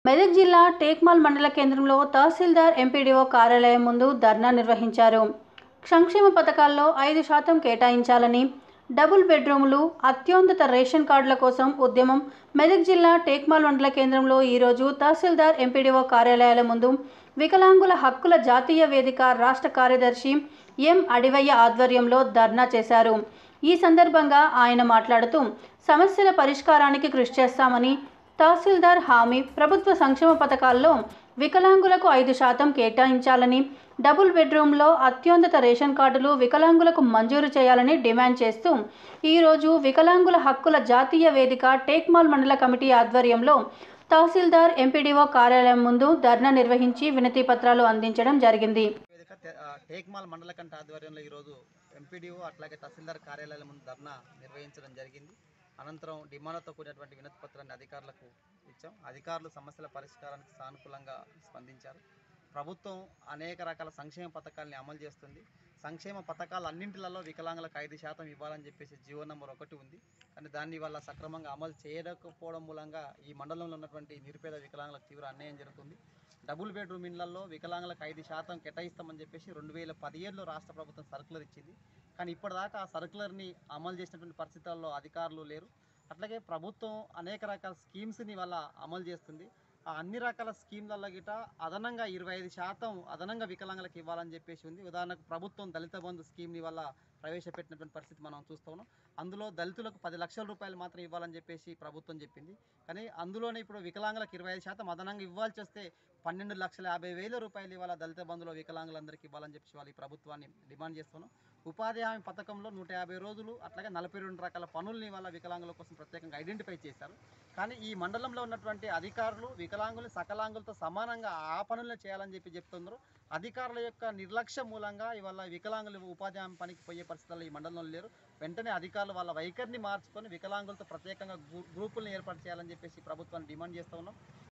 మెదక్ జిల్లా టేక్మాల్ మండల కేంద్రంలో తహసీల్దార్ ఎంపీడీఓ కార్యాలయం ముందు ధర్నా నిర్వహించారు సంక్షేమ పథకాల్లో ఐదు శాతం కేటాయించాలని డబుల్ బెడ్రూములు అత్యున్నత రేషన్ కార్డుల కోసం ఉద్యమం మెదక్ జిల్లా టేక్మాల్ మండల కేంద్రంలో ఈరోజు తహసీల్దార్ ఎంపీడీఓ కార్యాలయాల ముందు వికలాంగుల హక్కుల జాతీయ వేదిక రాష్ట్ర కార్యదర్శి ఎం అడివయ్య ఆధ్వర్యంలో ధర్నా చేశారు ఈ సందర్భంగా ఆయన మాట్లాడుతూ సమస్యల పరిష్కారానికి కృషి చేస్తామని తహసీల్దార్ హామీ ప్రభుత్వ సంక్షేమ పథకాల్లో వికలాంగులకు ఐదు శాతం కేటాయించాలని డబుల్ బెడ్రూమ్లో అత్యున్నత రేషన్ కార్డులు వికలాంగులకు మంజూరు చేయాలని డిమాండ్ చేస్తూ ఈరోజు వికలాంగుల హక్కుల జాతీయ వేదిక టేక్మాల్ మండల కమిటీ ఆధ్వర్యంలో తహసీల్దార్ ఎంపీడీఓ కార్యాలయం ముందు ధర్నా నిర్వహించి వినతి పత్రాలు అందించడం జరిగింది వేదిక తే- ఆ, టేక్మాల్ మండల కంట ఆధ్వర్యంలో ఈరోజు ఎంపీడీఓ అట్లాగే తహసీల్దార్ కార్యాలయాల ముందు ధర్నా నిర్వహించడం జరిగింది అనంతరం డిమాండ్లతో కూడినటువంటి వినతి పత్రాన్ని అధికారులకు ఇచ్చాం అధికారులు సమస్యల పరిష్కారానికి సానుకూలంగా స్పందించారు ప్రభుత్వం అనేక రకాల సంక్షేమ పథకాలని అమలు చేస్తుంది సంక్షేమ పథకాలు అన్నింటిలలో వికలాంగులకు ఐదు శాతం ఇవ్వాలని చెప్పేసి జీవో నెంబర్ ఒకటి ఉంది కానీ దాన్ని వల్ల సక్రమంగా అమలు చేయకపోవడం మూలంగా ఈ మండలంలో ఉన్నటువంటి నిరుపేద వికలాంగులకు తీవ్ర అన్యాయం జరుగుతుంది డబుల్ బెడ్రూమ్ ఇళ్లలో వికలాంగులకు ఐదు శాతం కేటాయిస్తామని చెప్పేసి రెండు వేల పదిహేడులో రాష్ట్ర ప్రభుత్వం సర్కులర్ ఇచ్చింది కానీ ఇప్పటిదాకా ఆ సర్కులర్ని అమలు చేసినటువంటి పరిస్థితుల్లో అధికారులు లేరు అట్లాగే ప్రభుత్వం అనేక రకాల స్కీమ్స్ని వల్ల అమలు చేస్తుంది ఆ అన్ని రకాల స్కీమ్లలో గిట అదనంగా ఇరవై ఐదు శాతం అదనంగా వికలాంగులకు ఇవ్వాలని చెప్పేసి ఉంది ఉదాహరణకు ప్రభుత్వం దళిత బంధు స్కీమ్ని వల్ల ప్రవేశపెట్టినటువంటి పరిస్థితి మనం చూస్తూ ఉన్నాం అందులో దళితులకు పది లక్షల రూపాయలు మాత్రం ఇవ్వాలని చెప్పేసి ప్రభుత్వం చెప్పింది కానీ అందులోనే ఇప్పుడు వికలాంగులకు ఇరవై ఐదు శాతం అదనంగా ఇవ్వాల్సి వస్తే పన్నెండు లక్షల యాభై వేల రూపాయలు ఇవాళ దళిత బంధులో వికలాంగులందరికీ ఇవ్వాలని చెప్పి వాళ్ళు ఈ ప్రభుత్వాన్ని డిమాండ్ చేస్తున్నాం ఉపాధి హామీ పథకంలో నూట యాభై రోజులు అట్లాగే నలభై రెండు రకాల పనుల్ని వాళ్ళ వికలాంగుల కోసం ప్రత్యేకంగా ఐడెంటిఫై చేశారు కానీ ఈ మండలంలో ఉన్నటువంటి అధికారులు వికలాంగులు సకలాంగులతో సమానంగా ఆ పనులను చేయాలని చెప్పి చెప్తున్నారు అధికారుల యొక్క నిర్లక్ష్యం మూలంగా ఇవాళ వికలాంగులు ఉపాధి హామీ పనికి పోయే పరిస్థితుల్లో ఈ మండలంలో లేరు వెంటనే అధికారులు వాళ్ళ వైఖరిని మార్చుకొని వికలాంగులతో ప్రత్యేకంగా గ్రూ- గ్రూపులను ఏర్పాటు చేయాలని చెప్పేసి ప్రభుత్వాన్ని డిమాండ్ చేస్తూ ఉన్నాం